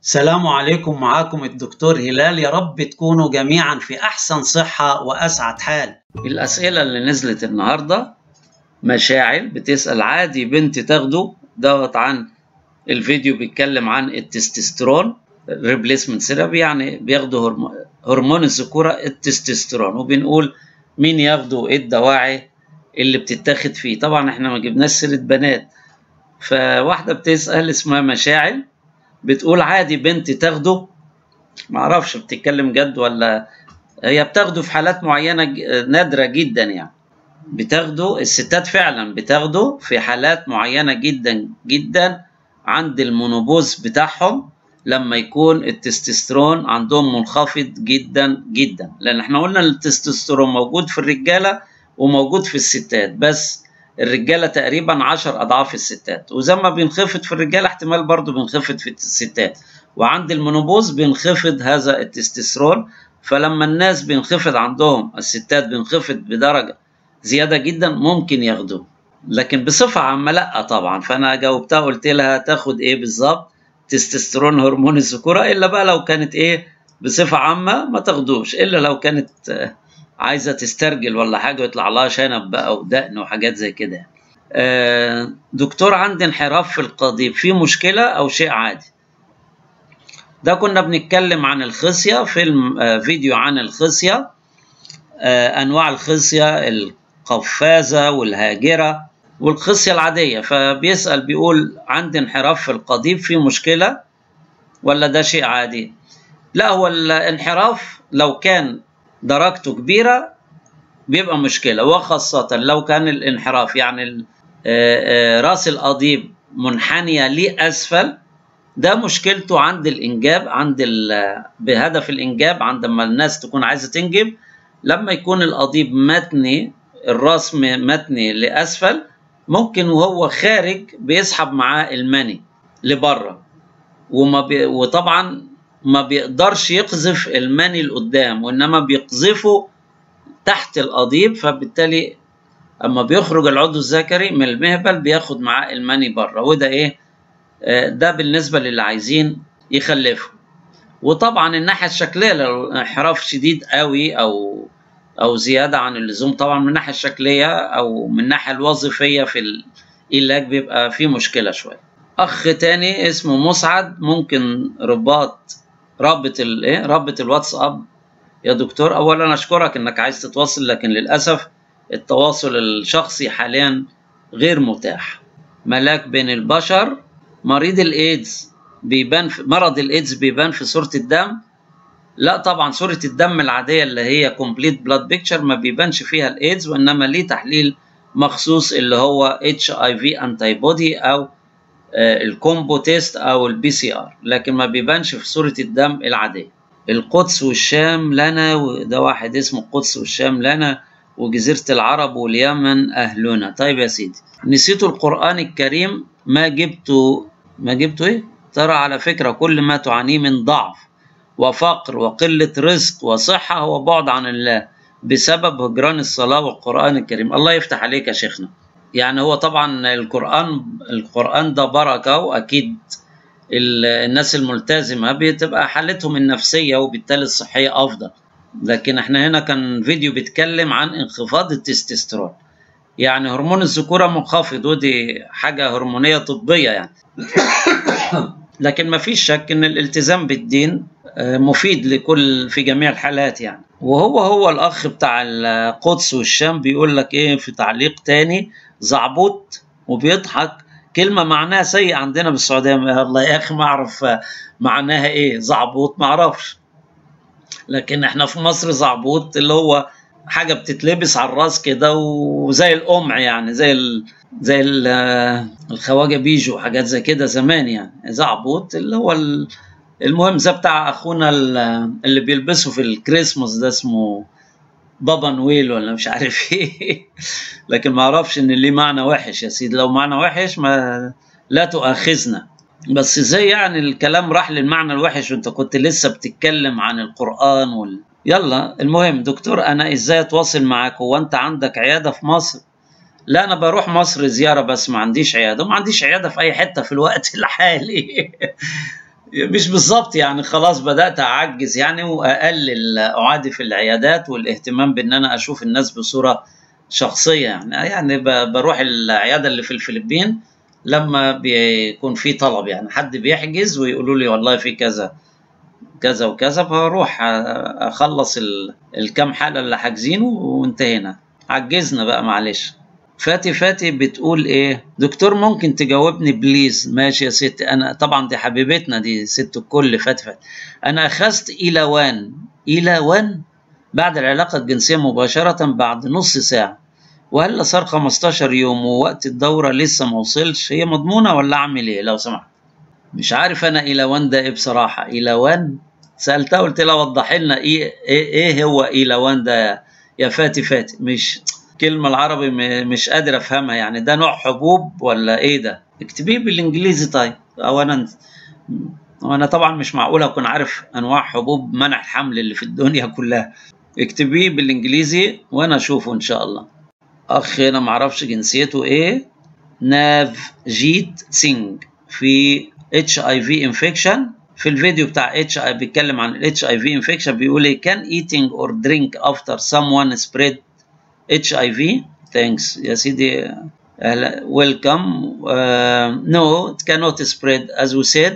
السلام عليكم معاكم الدكتور هلال يا رب تكونوا جميعا في أحسن صحة وأسعد حال الأسئلة اللي نزلت النهاردة مشاعل بتسأل عادي بنت تاخده دوت عن الفيديو بيتكلم عن التستوستيرون ريبليسمنت ثيرابي يعني بياخدوا هرم- هرمون الذكورة التستوستيرون وبنقول مين ياخده ايه الدواعي اللي بتتاخد فيه طبعا احنا ما جبناش سيرة بنات فواحدة بتسأل اسمها مشاعل بتقول عادي بنت تاخده معرفش بتتكلم جد ولا هي بتاخده في حالات معينة ج- نادرة جدا يعني بتاخده الستات فعلا بتاخده في حالات معينة جدا جدا عند المونوبوز بتاعهم لما يكون التستوستيرون عندهم منخفض جدا جدا لان احنا قلنا التستوستيرون موجود في الرجالة وموجود في الستات بس الرجالة تقريبا عشر أضعاف الستات وزي ما بينخفض في الرجالة احتمال برضو بينخفض في الستات وعند المونوبوز بينخفض هذا التستوستيرون فلما الناس بينخفض عندهم الستات بينخفض بدرجة زيادة جدا ممكن ياخدوه لكن بصفة عامة لا طبعا فأنا جاوبتها قلت لها تاخد إيه بالظبط تستوستيرون هرمون الذكورة إلا بقى لو كانت إيه بصفة عامة ما تاخدوش إلا لو كانت آه، عايزة تسترجل ولا حاجة ويطلع لها شنب بقى ودقن وحاجات زي كده آه، دكتور عندي انحراف في القضيب في مشكلة أو شيء عادي ده كنا بنتكلم عن الخصية فيلم آه، فيديو عن الخصية آه، أنواع الخصية القفازة والهاجرة والخصية العادية فبيسأل بيقول عندي انحراف في القضيب في مشكلة ولا ده شيء عادي لا هو الانحراف لو كان درجته كبيرة بيبقى مشكلة وخاصة لو كان الانحراف يعني ال- آه، آه، راس القضيب منحنية لأسفل ده مشكلته عند الإنجاب عند ال- بهدف الإنجاب عندما الناس تكون عايزة تنجب لما يكون القضيب متني الراس م- متني لأسفل ممكن وهو خارج بيسحب معاه المني لبره وما بي وطبعا ما بيقدرش يقذف المني لقدام وإنما بيقذفه تحت القضيب فبالتالي اما بيخرج العضو الذكري من المهبل بياخد معاه المني بره وده ايه آه، ده بالنسبه للي عايزين يخلفوا وطبعا الناحيه الشكليه لو انحراف شديد قوي او او زياده عن اللزوم طبعا من الناحيه الشكليه او من الناحيه الوظيفيه في العلاج بيبقى في مشكله شويه اخ تاني اسمه مسعد ممكن رباط رابط الايه رابط الواتساب يا دكتور اولا اشكرك انك عايز تتواصل لكن للاسف التواصل الشخصي حاليا غير متاح ملاك بين البشر مريض الايدز بيبان في مرض الايدز بيبان في صورة الدم لا طبعا صورة الدم العادية اللي هي كومبليت بلاد بيكتشر ما بيبانش فيها الايدز وانما ليه تحليل مخصوص اللي هو اتش اي في انتي بودي او آه، الكومبو تيست او البي سي ار لكن ما بيبانش في صورة الدم العادية القدس والشام لنا وده واحد اسمه القدس والشام لنا وجزيرة العرب واليمن أهلنا طيب يا سيدي نسيتوا القرآن الكريم ما جبتوا ما جبتوا إيه؟ ترى على فكرة كل ما تعانيه من ضعف وفقر وقلة رزق وصحة هو بعد عن الله بسبب هجران الصلاة والقرآن الكريم الله يفتح عليك يا شيخنا يعني هو طبعا القرآن القرآن ده بركة وأكيد ال- الناس الملتزمة بتبقى حالتهم النفسية وبالتالي الصحية أفضل لكن احنا هنا كان فيديو بيتكلم عن انخفاض التستوستيرون يعني هرمون الذكورة منخفض ودي حاجة هرمونية طبية يعني لكن ما فيش شك ان الالتزام بالدين آه، مفيد لكل في جميع الحالات يعني وهو هو الاخ بتاع القدس والشام بيقول لك ايه في تعليق تاني زعبوط وبيضحك كلمة معناها سيء عندنا بالسعودية يا الله يا اخي ما اعرف آه، معناها ايه زعبوط ما اعرفش لكن احنا في مصر زعبوط اللي هو حاجه بتتلبس على الراس كده وزي القمع يعني زي ال... زي ال... الخواجه بيجو وحاجات زي كده زمان يعني زعبوط اللي هو ال... المهم زي بتاع اخونا ال- اللي بيلبسه في الكريسماس ده اسمه بابا نويل ولا مش عارف ايه لكن ما اعرفش ان ليه معنى وحش يا سيدي لو معنى وحش ما لا تؤاخذنا بس ازاي يعني الكلام راح للمعنى الوحش وانت كنت لسه بتتكلم عن القرآن وال... يلا المهم دكتور انا ازاي اتواصل معاك هو انت عندك عيادة في مصر لا انا بروح مصر زيارة بس ما عنديش عيادة وما عنديش عيادة في اي حتة في الوقت الحالي مش بالظبط يعني خلاص بدات اعجز يعني واقلل اعادي في العيادات والاهتمام بان انا اشوف الناس بصوره شخصيه يعني يعني بروح العياده اللي في الفلبين لما بيكون في طلب يعني حد بيحجز ويقولوا لي والله في كذا كذا وكذا فاروح اخلص الكام حاله اللي حاجزينه وانتهينا عجزنا بقى معلش فاتي فاتي بتقول ايه دكتور ممكن تجاوبني بليز ماشي يا ست انا طبعا دي حبيبتنا دي ست الكل فاتي فاتي انا اخذت ايلاوان ايلاوان بعد العلاقه الجنسيه مباشره بعد نص ساعه وهلا صار 15 يوم ووقت الدوره لسه ما وصلش هي مضمونه ولا اعمل ايه لو سمحت مش عارف انا ايلاوان ده ايه بصراحه ايلاوان سالتها قلت لها وضح لنا ايه ايه, إيه هو ايلاوان ده يا فاتي فاتي مش كلمة العربي مش قادر افهمها يعني ده نوع حبوب ولا ايه ده اكتبيه بالانجليزي طيب او انا وانا طبعا مش معقول اكون عارف انواع حبوب منع الحمل اللي في الدنيا كلها اكتبيه بالانجليزي وانا اشوفه ان شاء الله اخ هنا معرفش جنسيته ايه ناف جيت سينج في اتش اي في انفكشن في الفيديو بتاع اتش اي بيتكلم عن الاتش اي في انفكشن بيقول ايه كان eating or drink after someone spread HIV thanks يا سيدي أهلا welcome uh, no it cannot spread as we said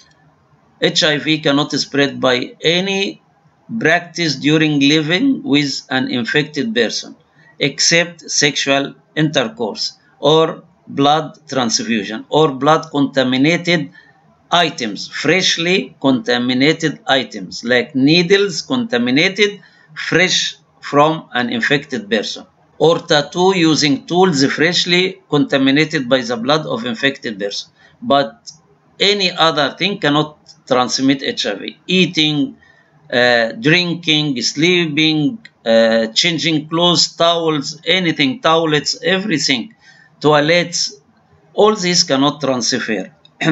HIV cannot spread by any practice during living with an infected person except sexual intercourse or blood transfusion or blood contaminated items freshly contaminated items like needles contaminated fresh from an infected person, or tattoo using tools freshly contaminated by the blood of infected person. But any other thing cannot transmit HIV. Eating, uh, drinking, sleeping, uh, changing clothes, towels, anything, towelettes, everything, toilets, all this cannot transfer.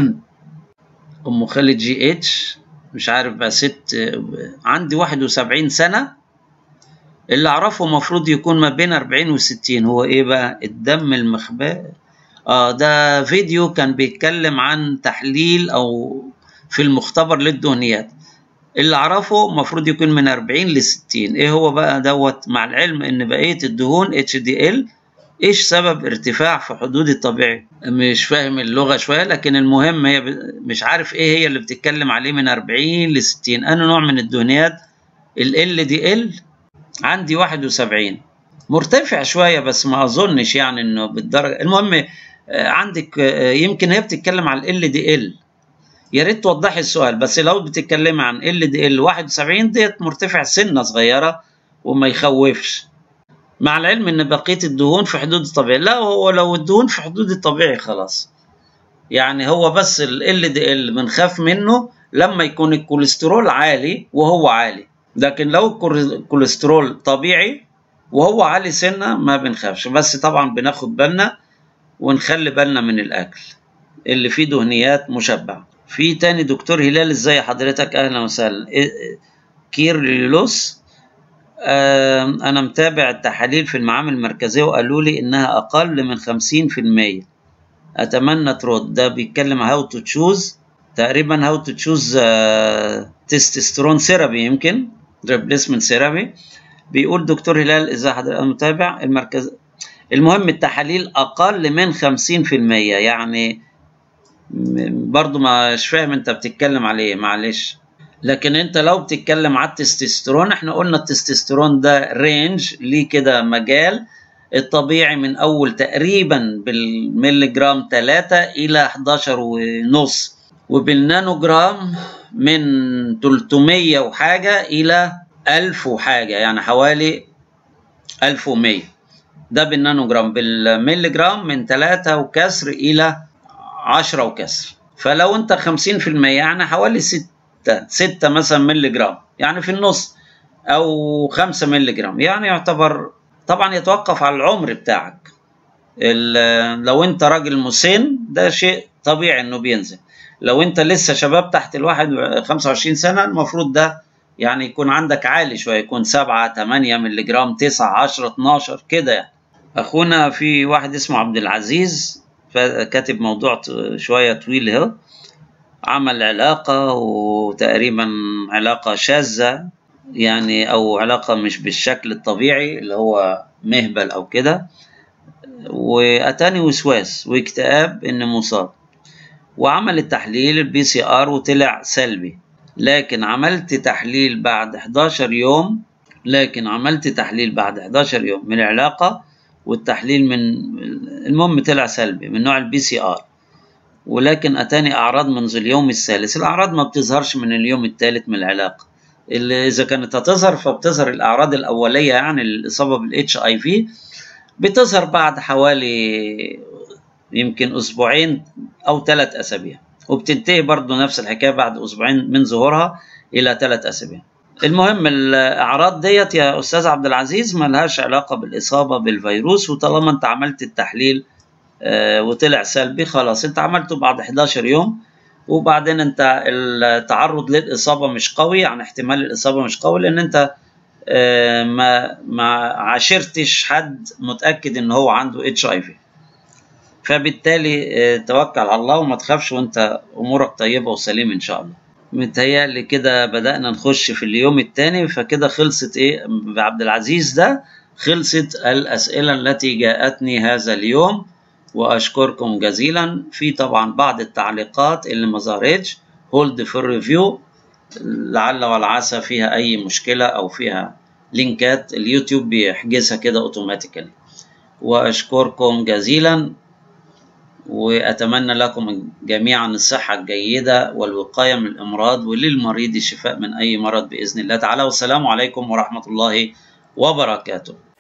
أم خالد جي اتش مش عارف بقى ست عندي 71 سنة اللي اعرفه المفروض يكون ما بين 40 و60 هو ايه بقى الدم المخبأ اه ده فيديو كان بيتكلم عن تحليل او في المختبر للدهنيات اللي اعرفه المفروض يكون من 40 ل 60 ايه هو بقى دوت مع العلم ان بقيه الدهون اتش دي ال ايش سبب ارتفاع في حدود الطبيعي مش فاهم اللغه شويه لكن المهم هي مش عارف ايه هي اللي بتتكلم عليه من 40 ل 60 انا نوع من الدهنيات ال دي ال عندي 71 مرتفع شويه بس ما اظنش يعني انه بالدرجه المهم عندك يمكن هي بتتكلم عن ال دي ال يا ريت توضحي السؤال بس لو بتتكلمي عن ال دي ال 71 ديت مرتفع سنه صغيره وما يخوفش مع العلم ان بقيه الدهون في حدود الطبيعي لا هو لو الدهون في حدود الطبيعي خلاص يعني هو بس ال دي ال بنخاف منه لما يكون الكوليسترول عالي وهو عالي لكن لو الكوليسترول طبيعي وهو عالي سنه ما بنخافش بس طبعا بناخد بالنا ونخلي بالنا من الاكل اللي فيه دهنيات مشبعه في تاني دكتور هلال ازاي حضرتك اهلا وسهلا كير ليلوس آه انا متابع التحاليل في المعامل المركزيه وقالوا لي انها اقل من 50% اتمنى ترد ده بيتكلم هاو تو تشوز تقريبا هاو تو تشوز تستوستيرون ثيرابي يمكن ريبليسمنت ثيرابي بيقول دكتور هلال اذا حضرتك متابع المركز المهم التحاليل اقل من 50% يعني برضو مش فاهم انت بتتكلم على ايه معلش لكن انت لو بتتكلم على التستوستيرون احنا قلنا التستوستيرون ده رينج ليه كده مجال الطبيعي من اول تقريبا بالملي جرام 3 الى 11 ونص وبالنانو جرام من 300 وحاجة إلى 1000 وحاجة يعني حوالي 1100 ده بالنانو جرام بالملي جرام من 3 وكسر إلى 10 وكسر فلو أنت 50% يعني حوالي 6 6 مثلا ملي جرام يعني في النص أو 5 ملي جرام يعني يعتبر طبعا يتوقف على العمر بتاعك لو أنت راجل مسن ده شيء طبيعي إنه بينزل لو انت لسه شباب تحت الواحد 25 سنه المفروض ده يعني يكون عندك عالي شويه يكون 7 8 مللي جرام 9 10 12 كده يعني اخونا في واحد اسمه عبد العزيز كاتب موضوع شويه طويل اهو عمل علاقة وتقريبا علاقة شاذة يعني أو علاقة مش بالشكل الطبيعي اللي هو مهبل أو كده وأتاني وسواس واكتئاب إن مصاب وعمل التحليل البي سي ار وطلع سلبي لكن عملت تحليل بعد 11 يوم لكن عملت تحليل بعد 11 يوم من العلاقة والتحليل من المهم طلع سلبي من نوع البي سي ار ولكن أتاني أعراض منذ اليوم الثالث الأعراض ما بتظهرش من اليوم الثالث من العلاقة اللي إذا كانت هتظهر فبتظهر الأعراض الأولية يعني الإصابة بالاتش اي في بتظهر بعد حوالي يمكن أسبوعين أو ثلاث أسابيع وبتنتهي برضه نفس الحكاية بعد أسبوعين من ظهورها إلى ثلاث أسابيع المهم الأعراض ديت يا أستاذ عبد العزيز ملهاش علاقة بالإصابة بالفيروس وطالما أنت عملت التحليل وطلع سلبي خلاص أنت عملته بعد 11 يوم وبعدين أنت التعرض للإصابة مش قوي يعني احتمال الإصابة مش قوي لأن أنت ما ما عاشرتش حد متأكد إن هو عنده اتش اي في فبالتالي توكل على الله وما تخافش وانت امورك طيبه وسليم ان شاء الله متهيألي كده بدأنا نخش في اليوم الثاني فكده خلصت ايه بعبد العزيز ده خلصت الأسئلة التي جاءتني هذا اليوم وأشكركم جزيلا في طبعا بعض التعليقات اللي ما ظهرتش هولد في الريفيو لعل والعسى فيها أي مشكلة أو فيها لينكات اليوتيوب بيحجزها كده أوتوماتيكالي وأشكركم جزيلا وأتمنى لكم جميعا الصحة الجيدة والوقاية من الأمراض وللمريض الشفاء من أي مرض بإذن الله تعالى والسلام عليكم ورحمة الله وبركاته